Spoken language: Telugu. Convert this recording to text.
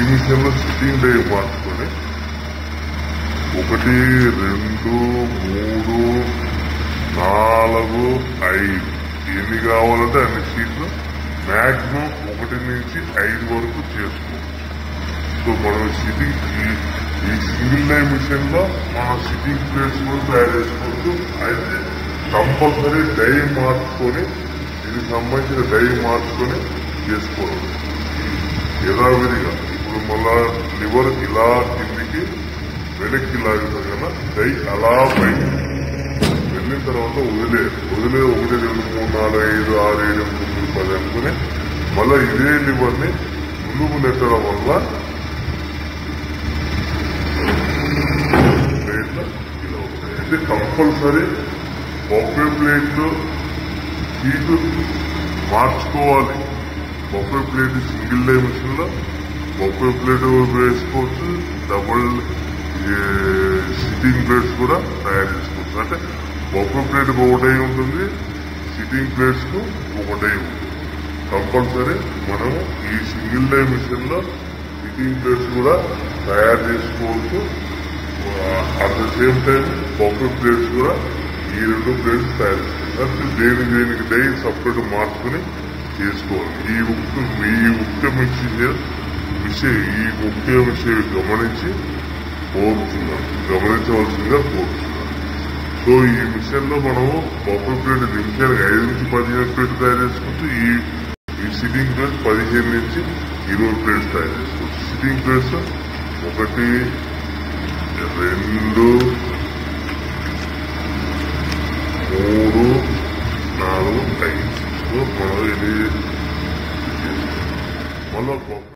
ఈ మిషన్ లో సిట్టింగ్ డై మార్చుకొని ఒకటి రెండు మూడు నాలుగు ఐదు ఎన్ని కావాలంటే అన్ని సీట్లు మాక్సిమం ఒకటి నుంచి ఐదు వరకు చేసుకోవచ్చు సో మనం సిట్టింగ్ ఈ- ఈ సింగిల్ లైన్ మిషన్ లో మనం సిట్టింగ్ ప్లేస్ కూడా తయారు చేసుకోవచ్చు అయితే కంపల్సరీ డై మార్చుకొని దీనికి సంబంధించిన డై మార్చుకొని చేసుకోవాలి యథావిధిగా ఇప్పుడు మళ్ళా లివర్ ఇలా కిందికి వెనక్కి లాగుతుంది కదా డై అలా పైకి వెళ్ళిన తర్వాత వదిలే వదిలే ఒకటి రెండు మూడు నాలుగు ఐదు ఆరు ఏడు ఎనిమిది తొమ్మిది పది అనుకుని మళ్ళా ఇదే లివర్ని ముందుకు నెట్టడం వల్ల ప్లేట్లు ఇలా ఉంటాయి అయితే కంపల్సరీ బొబ్బే ప్లేట్లు సీటు మార్చుకోవాలి బొబ్బే ప్లేట్ సింగిల్ డై మిషన్ లో బొబ్బే ప్లేట్ వేసుకోవచ్చు డబుల్ సిట్టింగ్ ప్లేట్స్ కూడా తయారు చేసుకోవచ్చు అంటే బొబ్బే ప్లేట్ ఒకటే ఉంటుంది సిట్టింగ్ ప్లేట్స్ కు ఒకటే ఉంటుంది కంపల్సరీ మనము ఈ సింగిల్ డై మిషన్ లో సిట్టింగ్ ప్లేట్స్ కూడా తయారు చేసుకోవచ్చు అట్ ద సేమ్ టైం బొబ్బే ప్లేట్స్ కూడా ఈ రెండు ప్లేట్స్ తయారు చేసుకోవాలి దేనికి దేనికి డై సపరేట్ మార్చుకుని చేసుకోవాలి ఈ ఉక్కు ఈ ముఖ్య మిక్సీ విషయం ఈ ముఖ్య విషయం గమనించి కోరుతున్నాం గమనించవలసిందిగా కోరుతున్నాం సో ఈ మిషన్ లో మనము బొబ్బే ప్లేట్ నిమిషానికి ఐదు నుంచి పదిహేను ప్లేట్ తయారు చేసుకోవచ్చు ఈ ఈ సిట్టింగ్ ప్లేస్ పదిహేను నుంచి ఇరవై ప్లేట్స్ తయారు చేసుకోవచ్చు సిట్టింగ్ ప్లేస్ ఒకటి రెండు మూడు నాలుగు ఐదు సో మనం ఇది మళ్ళీ